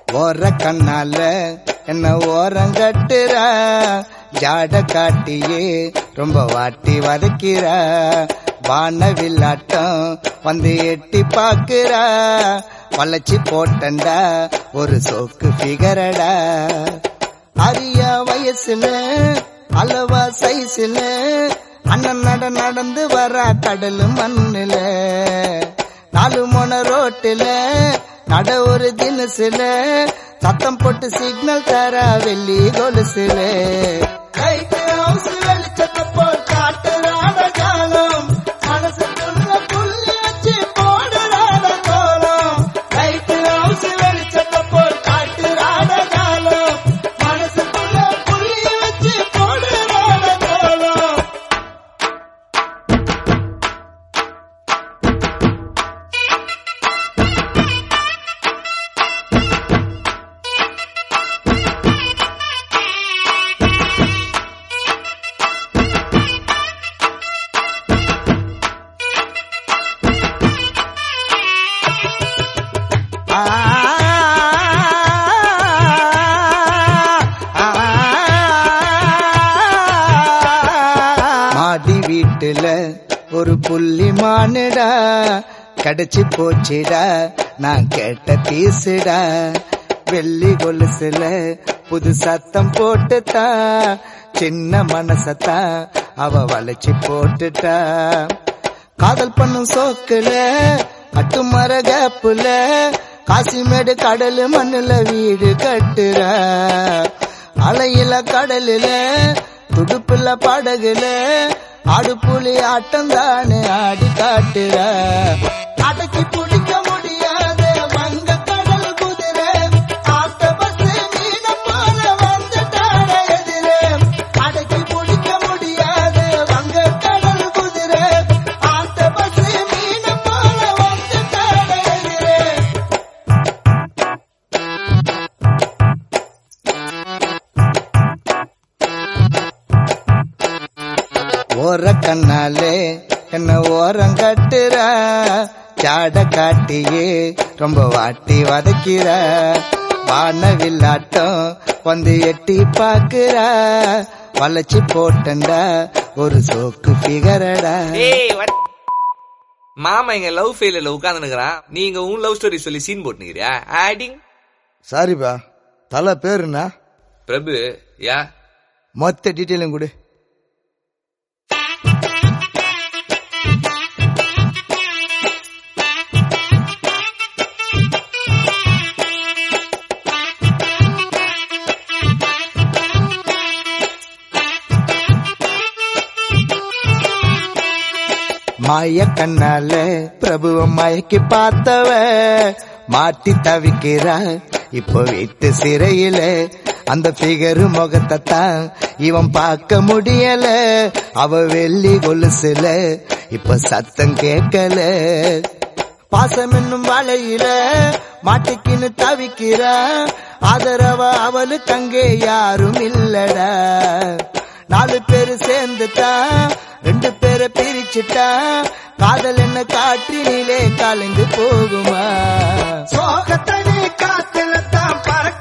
ஓர கண்ணால என்ன ஓரம் கட்டுற ஜாட காட்டியே ரொம்ப வாட்டி வதக்கிற வானவில்லாட்டம் வந்து எட்டி பாக்குற வளைச்சி போட்டண்டா ஒரு சோக்கு ஃபிகரடா அரிய வயசுல அளவா சைஸ்ல அண்ணன் நட நடந்து வர கடல் மண்ணுல நாலு மொன ரோட்டுல நட ஒரு தினசுல சத்தம் போட்டு சிக்னல் தர வெள்ளி கொலுசுல லைட்டு ஹவுஸ் வெளிச்சத்தை போல் காட்டுறான காலம் மனசுக்குள்ள புள்ளி வச்சு போடுறான கோலம் லைட்டு ஹவுஸ் வெளிச்சத்தை போல் காட்டுறான காலம் மனசுக்குள்ள புள்ளி வச்சு போடுறான கோலம் மாடி வீட்டுல ஒரு புள்ளி மானுடா கிடைச்சு போச்சுடா நான் கேட்ட பீசுடா வெள்ளி கொலுசுல புது சத்தம் போட்டுட்டா சின்ன மனசத்தா அவ வளைச்சு போட்டுட்டா காதல் பண்ணும் சோக்குல கட்டுமர கேப்புல காசிமேடு கடல் மண்ணுல வீடு கட்டுற அலையில கடலுல துடுப்புல படகுல ஆடு புலி ஆட்டம் தானே ஆடி காட்டுற அடக்கி பிடிக்க முடியாத வங்க கடல் குதிரை ஆட்ட பஸ் மீன போல வந்துட்டாட எதிரே அடக்கி பிடிக்க முடியாத வங்க கடல் குதிரை ஆட்ட பஸ் மீன போல வந்துட்டாட எதிரே ஓர கண்ணாலே என்ன ஓரம் கட்டுற சாட காட்டியே ரொம்ப வாட்டி வதக்கிற வானவில்லாட்டம் வந்து எட்டி பாக்குற வளைச்சு போட்டண்டா ஒரு சோக்கு பிகரடா ஏய் what? மாமா இங்க லவ் ஃபெயிலியர்ல உட்கார்ந்துக்கிறான் நீங்க உன் லவ் ஸ்டோரி சொல்லி சீன் போட்டுனுக்கிறியா ஆடிங் சாரிப்பா தலை பேருண்ணா பிரபு யா மொத்த டீட்டெயிலும் கொடு மாய கண்ணால பிரபுவ மயக்கி பார்த்தவ மாட்டி தவிக்கிறா இப்போ வீட்டு சிறையில அந்த பிகரு முகத்தை தான் இவன் பார்க்க முடியல அவ வெள்ளி கொலுசுல இப்ப சத்தம் கேட்கல பாசம் என்னும் வலையில மாட்டிக்கின்னு தவிக்கிறா ஆதரவ அவளுக்கு அங்கே யாரும் இல்லடா நாலு பேரு சேர்ந்துட்டா ரெண்டு பேரை பிரிச்சுட்டா காதல் என்ன காற்றினிலே கலந்து போகுமா சோகத்தனி காத்துல தான் பறக்க